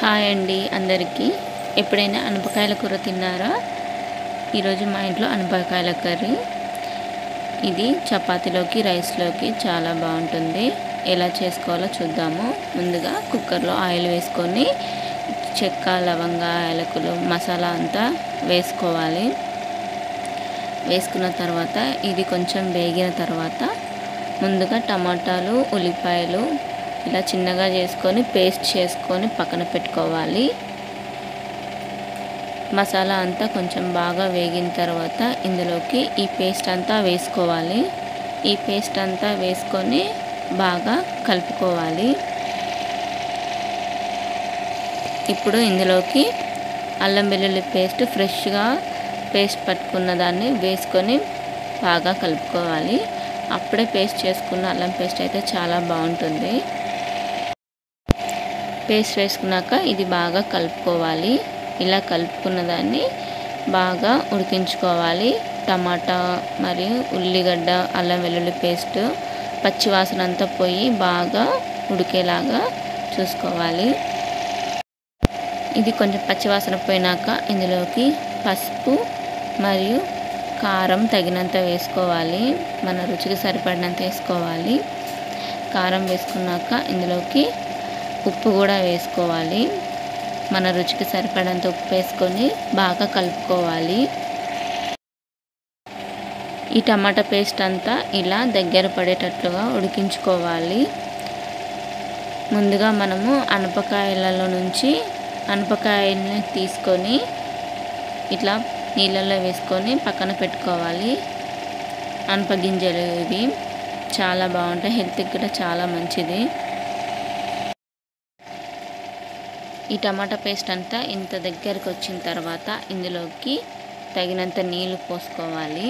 hi అండి అందరికీ ఎప్పుడైనా అనపకాయల కూర తిన్నారా ఈరోజు మా ఇంట్లో అనపకాయల కర్రీ ఇది చపాతీలోకి రైస్లోకి చాలా బాగుంటుంది ఎలా చేసుకోవాలో చూద్దాము ముందుగా కుక్కర్లో ఆయిల్ వేసుకొని చెక్క లవంగా యాలకులు మసాలా అంతా వేసుకోవాలి వేసుకున్న తర్వాత ఇది కొంచెం వేగిన తర్వాత ముందుగా టమాటాలు ఉల్లిపాయలు ఇలా చిన్నగా చేసుకొని పేస్ట్ చేసుకొని పక్కన పెట్టుకోవాలి మసాలా అంతా కొంచెం బాగా వేగిన తర్వాత ఇందులోకి ఈ పేస్ట్ అంతా వేసుకోవాలి ఈ పేస్ట్ అంతా వేసుకొని బాగా కలుపుకోవాలి ఇప్పుడు ఇందులోకి అల్లం వెల్లుల్లి పేస్ట్ ఫ్రెష్గా పేస్ట్ పట్టుకున్న దాన్ని వేసుకొని బాగా కలుపుకోవాలి అప్పుడే పేస్ట్ చేసుకున్న అల్లం పేస్ట్ అయితే చాలా బాగుంటుంది పేస్ట్ వేసుకున్నాక ఇది బాగా కలుపుకోవాలి ఇలా కలుపుకున్న దాన్ని బాగా ఉడికించుకోవాలి టమాటా మరియు ఉల్లిగడ్డ అల్లం వెల్లుల్లి పేస్ట్ పచ్చివాసన అంతా పోయి బాగా ఉడికేలాగా చూసుకోవాలి ఇది కొంచెం పచ్చివాసన పోయినాక ఇందులోకి పసుపు మరియు కారం తగినంత వేసుకోవాలి మన రుచికి సరిపడినంత వేసుకోవాలి కారం వేసుకున్నాక ఇందులోకి ఉప్పు కూడా వేసుకోవాలి మన రుచికి సరిపడంత ఉప్పు వేసుకొని బాగా కలుపుకోవాలి ఈ టమాటా పేస్ట్ అంతా ఇలా దగ్గర పడేటట్లుగా ఉడికించుకోవాలి ముందుగా మనము అనపకాయలలో నుంచి అనపకాయని తీసుకొని ఇట్లా నీళ్ళల్లో వేసుకొని పక్కన పెట్టుకోవాలి అనప గింజలు ఇవి చాలా బాగుంటాయి హెల్త్కి కూడా చాలా మంచిది ఈ టమాటా పేస్ట్ అంతా ఇంత దగ్గరకు వచ్చిన తర్వాత ఇందులోకి తగినంత నీళ్లు పోసుకోవాలి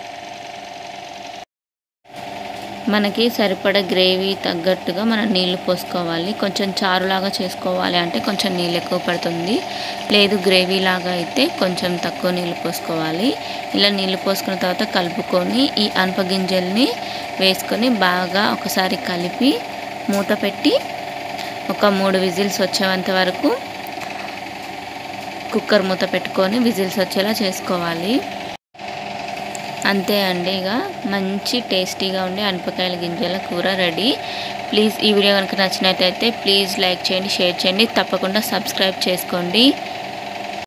మనకి సరిపడ గ్రేవీ తగ్గట్టుగా మనం నీళ్లు పోసుకోవాలి కొంచెం చారులాగా చేసుకోవాలి అంటే కొంచెం నీళ్ళు ఎక్కువ పడుతుంది లేదు గ్రేవీ లాగా అయితే కొంచెం తక్కువ నీళ్ళు పోసుకోవాలి ఇలా నీళ్ళు పోసుకున్న తర్వాత కలుపుకొని ఈ అనప గింజల్ని వేసుకొని బాగా ఒకసారి కలిపి మూత పెట్టి ఒక మూడు విజిల్స్ వచ్చేంత వరకు కుక్కర్ మూత పెట్టుకొని విజిల్స్ వచ్చేలా చేసుకోవాలి అంతే అండి ఇక మంచి టేస్టీగా ఉండే అనపకాయల గింజల కూర రెడీ ప్లీజ్ ఈ వీడియో కనుక నచ్చినట్టయితే ప్లీజ్ లైక్ చేయండి షేర్ చేయండి తప్పకుండా సబ్స్క్రైబ్ చేసుకోండి